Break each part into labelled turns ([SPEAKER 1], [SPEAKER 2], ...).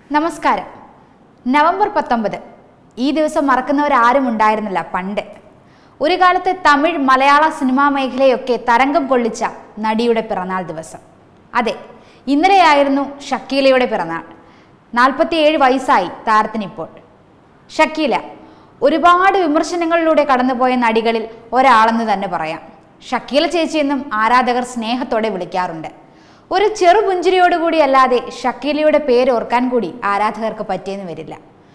[SPEAKER 1] നമസ്കാരം നവംബർ പത്തൊമ്പത് ഈ ദിവസം മറക്കുന്നവരാരും ഉണ്ടായിരുന്നില്ല പണ്ട് ഒരു കാലത്ത് തമിഴ് മലയാള സിനിമാ മേഖലയൊക്കെ തരംഗം കൊള്ളിച്ച നടിയുടെ പിറന്നാൾ ദിവസം അതെ ഇന്നലെയായിരുന്നു ഷക്കീലയുടെ പിറന്നാൾ നാൽപ്പത്തിയേഴ് വയസ്സായി താരത്തിനിപ്പോൾ ഷക്കീല ഒരുപാട് വിമർശനങ്ങളിലൂടെ കടന്നുപോയ നടികളിൽ ഒരാളെന്ന് തന്നെ പറയാം ഷക്കീല ചേച്ചിയെന്നും ആരാധകർ സ്നേഹത്തോടെ വിളിക്കാറുണ്ട് ഒരു ചെറു പുഞ്ചിരിയോടുകൂടി അല്ലാതെ ഷക്കീലയുടെ പേര് ഓർക്കാൻ കൂടി ആരാധകർക്ക് പറ്റിയെന്ന് വരില്ല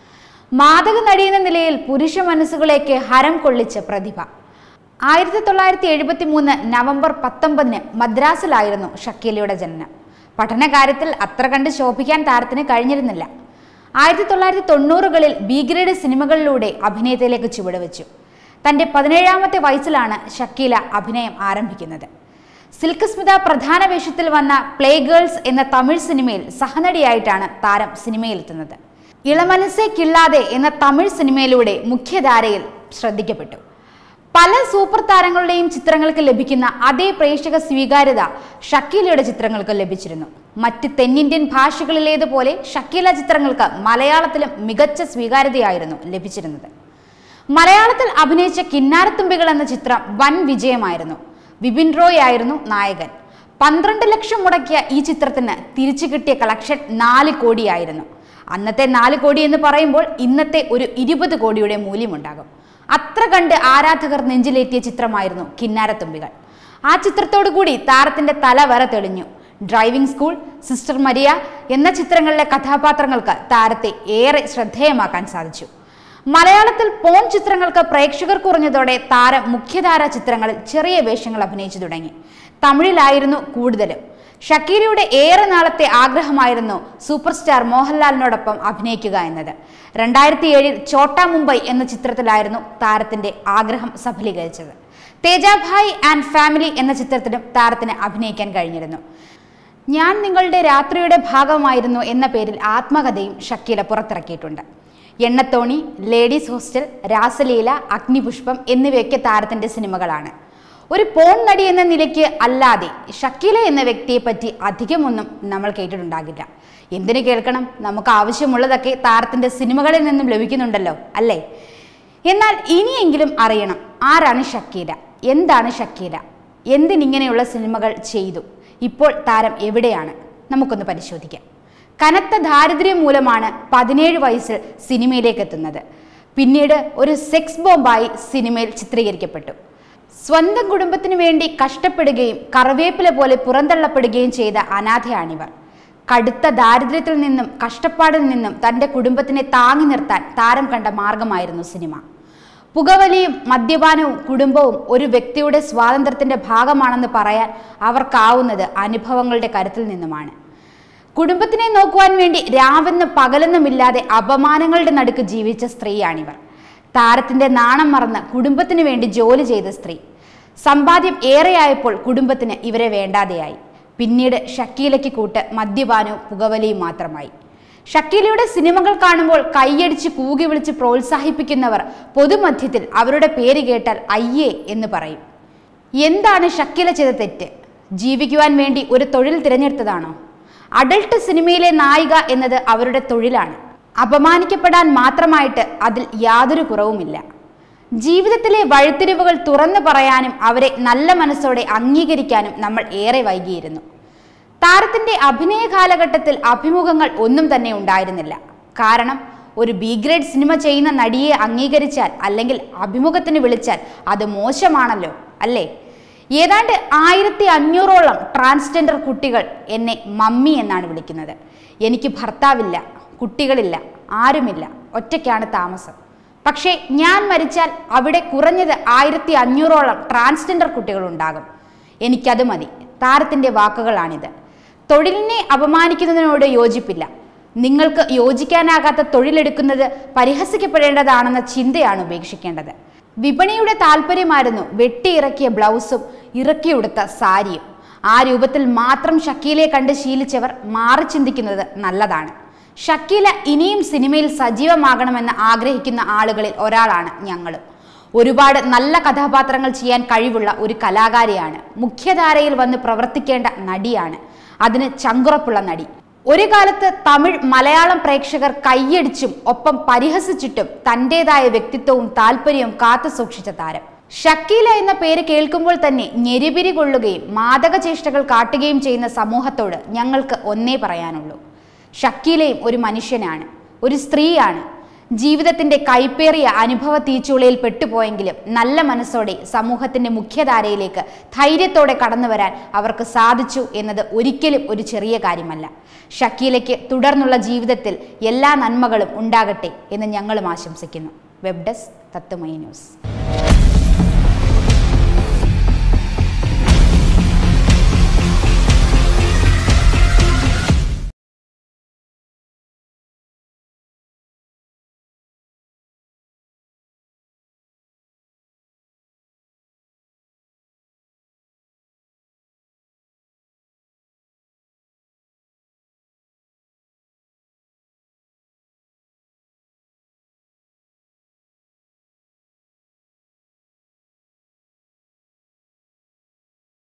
[SPEAKER 1] മാതക നടി എന്ന നിലയിൽ പുരുഷ മനസ്സുകളേക്ക് ഹരം കൊള്ളിച്ച പ്രതിഭ ആയിരത്തി തൊള്ളായിരത്തി എഴുപത്തി മൂന്ന് നവംബർ പത്തൊമ്പതിന് മദ്രാസിലായിരുന്നു ഷക്കീലയുടെ ജനനം പഠനകാര്യത്തിൽ അത്ര കണ്ട് ശോഭിക്കാൻ താരത്തിന് കഴിഞ്ഞിരുന്നില്ല ആയിരത്തി തൊള്ളായിരത്തി തൊണ്ണൂറുകളിൽ ബി ഗ്രേഡ് സിനിമകളിലൂടെ അഭിനയത്തിലേക്ക് ചുവടുവെച്ചു തന്റെ പതിനേഴാമത്തെ വയസ്സിലാണ് ഷക്കീല അഭിനയം ആരംഭിക്കുന്നത് സിൽക്ക് സ്മിത പ്രധാന വേഷത്തിൽ വന്ന പ്ലേ ഗേൾസ് എന്ന തമിഴ് സിനിമയിൽ സഹനടിയായിട്ടാണ് താരം സിനിമയിലെത്തുന്നത് ഇളമനസ്സെ കിള്ളാതെ എന്ന തമിഴ് സിനിമയിലൂടെ മുഖ്യധാരയിൽ ശ്രദ്ധിക്കപ്പെട്ടു പല സൂപ്പർ താരങ്ങളുടെയും ചിത്രങ്ങൾക്ക് ലഭിക്കുന്ന അതേ പ്രേക്ഷക സ്വീകാര്യത ഷക്കീലയുടെ ചിത്രങ്ങൾക്ക് ലഭിച്ചിരുന്നു മറ്റ് തെന്നിന്ത്യൻ ഭാഷകളിലേതുപോലെ ഷക്കീല ചിത്രങ്ങൾക്ക് മലയാളത്തിലും മികച്ച സ്വീകാര്യതയായിരുന്നു ലഭിച്ചിരുന്നത് മലയാളത്തിൽ അഭിനയിച്ച കിന്നാരത്തുമ്പികൾ എന്ന ചിത്രം വൻ വിജയമായിരുന്നു വിപിൻ റോയ് ആയിരുന്നു നായകൻ പന്ത്രണ്ട് ലക്ഷം മുടക്കിയ ഈ ചിത്രത്തിന് തിരിച്ചു കിട്ടിയ കളക്ഷൻ നാല് കോടിയായിരുന്നു അന്നത്തെ നാല് കോടി എന്ന് പറയുമ്പോൾ ഇന്നത്തെ ഒരു ഇരുപത് കോടിയുടെ മൂല്യമുണ്ടാകും അത്ര കണ്ട് ആരാധകർ നെഞ്ചിലേറ്റിയ ചിത്രമായിരുന്നു കിന്നാരത്തുമ്പികൾ ആ ചിത്രത്തോടു കൂടി താരത്തിന്റെ തല വര തെളിഞ്ഞു ഡ്രൈവിംഗ് സ്കൂൾ സിസ്റ്റർ മരിയ എന്ന ചിത്രങ്ങളിലെ കഥാപാത്രങ്ങൾക്ക് താരത്തെ ഏറെ ശ്രദ്ധേയമാക്കാൻ സാധിച്ചു മലയാളത്തിൽ പോൺ ചിത്രങ്ങൾക്ക് പ്രേക്ഷകർ കുറഞ്ഞതോടെ താരം മുഖ്യധാര ചിത്രങ്ങളിൽ ചെറിയ വേഷങ്ങൾ അഭിനയിച്ചു തുടങ്ങി തമിഴിലായിരുന്നു കൂടുതലും ഷക്കീലയുടെ ഏറെ നാളത്തെ ആഗ്രഹമായിരുന്നു സൂപ്പർ സ്റ്റാർ മോഹൻലാലിനോടൊപ്പം അഭിനയിക്കുക എന്നത് രണ്ടായിരത്തി ഏഴിൽ ചോട്ടാ മുംബൈ എന്ന ചിത്രത്തിലായിരുന്നു താരത്തിന്റെ ആഗ്രഹം സഫലീകരിച്ചത് തേജാഭായ് ആൻഡ് ഫാമിലി എന്ന ചിത്രത്തിലും താരത്തിന് അഭിനയിക്കാൻ കഴിഞ്ഞിരുന്നു ഞാൻ നിങ്ങളുടെ രാത്രിയുടെ ഭാഗമായിരുന്നു എന്ന പേരിൽ ആത്മകഥയും ഷക്കീല പുറത്തിറക്കിയിട്ടുണ്ട് എണ്ണത്തോണി ലേഡീസ് ഹോസ്റ്റൽ രാസലീല അഗ്നിപുഷ്പം എന്നിവയൊക്കെ താരത്തിന്റെ സിനിമകളാണ് ഒരു പോൺ നടി എന്ന നിലയ്ക്ക് അല്ലാതെ ഷക്കീല എന്ന വ്യക്തിയെ പറ്റി അധികമൊന്നും നമ്മൾ കേട്ടിട്ടുണ്ടാകില്ല എന്തിനു കേൾക്കണം നമുക്ക് ആവശ്യമുള്ളതൊക്കെ താരത്തിന്റെ സിനിമകളിൽ നിന്നും ലഭിക്കുന്നുണ്ടല്ലോ അല്ലേ എന്നാൽ ഇനിയെങ്കിലും അറിയണം ആരാണ് ഷക്കീല എന്താണ് ഷക്കീല എന്തിനിങ്ങനെയുള്ള സിനിമകൾ ചെയ്തു ഇപ്പോൾ താരം എവിടെയാണ് നമുക്കൊന്ന് പരിശോധിക്കാം കനത്ത ദാരിദ്ര്യം മൂലമാണ് പതിനേഴ് വയസ്സിൽ സിനിമയിലേക്ക് എത്തുന്നത് പിന്നീട് ഒരു സെക്സ് ബോംബായി സിനിമയിൽ ചിത്രീകരിക്കപ്പെട്ടു സ്വന്തം കുടുംബത്തിനു വേണ്ടി കഷ്ടപ്പെടുകയും കറിവേപ്പില പോലെ പുറന്തള്ളപ്പെടുകയും ചെയ്ത അനാഥയാണിവർ കടുത്ത ദാരിദ്ര്യത്തിൽ നിന്നും കഷ്ടപ്പാടിൽ നിന്നും തൻ്റെ കുടുംബത്തിനെ താങ്ങി നിർത്താൻ താരം കണ്ട മാർഗമായിരുന്നു സിനിമ പുകവലിയും മദ്യപാനവും കുടുംബവും ഒരു വ്യക്തിയുടെ സ്വാതന്ത്ര്യത്തിന്റെ ഭാഗമാണെന്ന് പറയാൻ അവർക്കാവുന്നത് അനുഭവങ്ങളുടെ കരുത്തിൽ നിന്നുമാണ് കുടുംബത്തിനെ നോക്കുവാൻ വേണ്ടി രാവെന്നും പകലെന്നുമില്ലാതെ അപമാനങ്ങളുടെ നടുക്ക് ജീവിച്ച സ്ത്രീയാണിവർ താരത്തിന്റെ നാണം മറന്ന് കുടുംബത്തിന് വേണ്ടി ജോലി ചെയ്ത സ്ത്രീ സമ്പാദ്യം ഏറെയായപ്പോൾ കുടുംബത്തിന് ഇവരെ വേണ്ടാതെയായി പിന്നീട് ഷക്കീലയ്ക്ക് കൂട്ട് മദ്യപാനവും പുകവലിയും മാത്രമായി ഷക്കീലയുടെ സിനിമകൾ കാണുമ്പോൾ കൈയടിച്ച് കൂകി വിളിച്ച് പ്രോത്സാഹിപ്പിക്കുന്നവർ പൊതുമധ്യത്തിൽ അവരുടെ പേര് കേട്ടാൽ അയ്യേ എന്ന് പറയും എന്താണ് ഷക്കീല ചെയ്ത തെറ്റ് ജീവിക്കുവാൻ വേണ്ടി ഒരു തൊഴിൽ തിരഞ്ഞെടുത്തതാണോ അഡൾട്ട് സിനിമയിലെ നായിക എന്നത് അവരുടെ തൊഴിലാണ് അപമാനിക്കപ്പെടാൻ മാത്രമായിട്ട് അതിൽ യാതൊരു കുറവുമില്ല ജീവിതത്തിലെ വഴിത്തിരിവുകൾ തുറന്നു പറയാനും അവരെ നല്ല മനസ്സോടെ അംഗീകരിക്കാനും നമ്മൾ ഏറെ വൈകിയിരുന്നു താരത്തിന്റെ അഭിനയ കാലഘട്ടത്തിൽ അഭിമുഖങ്ങൾ ഒന്നും തന്നെ ഉണ്ടായിരുന്നില്ല കാരണം ഒരു ബി ഗ്രേഡ് സിനിമ ചെയ്യുന്ന നടിയെ അംഗീകരിച്ചാൽ അല്ലെങ്കിൽ അഭിമുഖത്തിന് വിളിച്ചാൽ അത് മോശമാണല്ലോ അല്ലേ ഏതാണ്ട് ആയിരത്തി അഞ്ഞൂറോളം ട്രാൻസ്ജെൻഡർ കുട്ടികൾ എന്നെ മമ്മി എന്നാണ് വിളിക്കുന്നത് എനിക്ക് ഭർത്താവില്ല കുട്ടികളില്ല ആരുമില്ല ഒറ്റയ്ക്കാണ് താമസം പക്ഷേ ഞാൻ മരിച്ചാൽ അവിടെ കുറഞ്ഞത് ആയിരത്തി അഞ്ഞൂറോളം ട്രാൻസ്ജെൻഡർ കുട്ടികൾ ഉണ്ടാകും എനിക്കത് മതി താരത്തിന്റെ വാക്കുകളാണിത് തൊഴിലിനെ അപമാനിക്കുന്നതിനോട് യോജിപ്പില്ല നിങ്ങൾക്ക് യോജിക്കാനാകാത്ത തൊഴിലെടുക്കുന്നത് പരിഹസിക്കപ്പെടേണ്ടതാണെന്ന ചിന്തയാണ് ഉപേക്ഷിക്കേണ്ടത് വിപണിയുടെ താല്പര്യമായിരുന്നു വെട്ടിയിറക്കിയ ബ്ലൗസും ഇറക്കിയുടുത്ത സാരിയും ആ രൂപത്തിൽ മാത്രം ഷക്കീലയെ കണ്ട് ശീലിച്ചവർ മാറി ചിന്തിക്കുന്നത് നല്ലതാണ് ഷക്കീല ഇനിയും സിനിമയിൽ സജീവമാകണമെന്ന് ആഗ്രഹിക്കുന്ന ആളുകളിൽ ഒരാളാണ് ഞങ്ങളും ഒരുപാട് നല്ല കഥാപാത്രങ്ങൾ ചെയ്യാൻ കഴിവുള്ള ഒരു കലാകാരിയാണ് മുഖ്യധാരയിൽ വന്ന് പ്രവർത്തിക്കേണ്ട നടിയാണ് അതിന് ചങ്കുറപ്പുള്ള നടി ഒരു കാലത്ത് തമിഴ് മലയാളം പ്രേക്ഷകർ കൈയടിച്ചും ഒപ്പം പരിഹസിച്ചിട്ടും തന്റേതായ വ്യക്തിത്വവും താല്പര്യവും കാത്തു സൂക്ഷിച്ച താരം ഷക്കീല എന്ന പേര് കേൾക്കുമ്പോൾ തന്നെ ഞെരിപിരി കൊള്ളുകയും മാദക ചേഷ്ടകൾ കാട്ടുകയും ചെയ്യുന്ന സമൂഹത്തോട് ഞങ്ങൾക്ക് ഒന്നേ പറയാനുള്ളൂ ഷക്കീലയും ഒരു മനുഷ്യനാണ് ഒരു സ്ത്രീയാണ് ജീവിതത്തിന്റെ കൈപ്പേറിയ അനുഭവ തീച്ചുളയിൽ പെട്ടുപോയെങ്കിലും നല്ല മനസ്സോടെ സമൂഹത്തിന്റെ മുഖ്യധാരയിലേക്ക് ധൈര്യത്തോടെ കടന്നു വരാൻ അവർക്ക് സാധിച്ചു എന്നത് ഒരിക്കലും ഒരു ചെറിയ കാര്യമല്ല ഷക്കീലയ്ക്ക് തുടർന്നുള്ള ജീവിതത്തിൽ എല്ലാ നന്മകളും ഉണ്ടാകട്ടെ എന്ന് ഞങ്ങളും ആശംസിക്കുന്നു വെബ് ഡെസ്ക് തത്വമയി ന്യൂസ്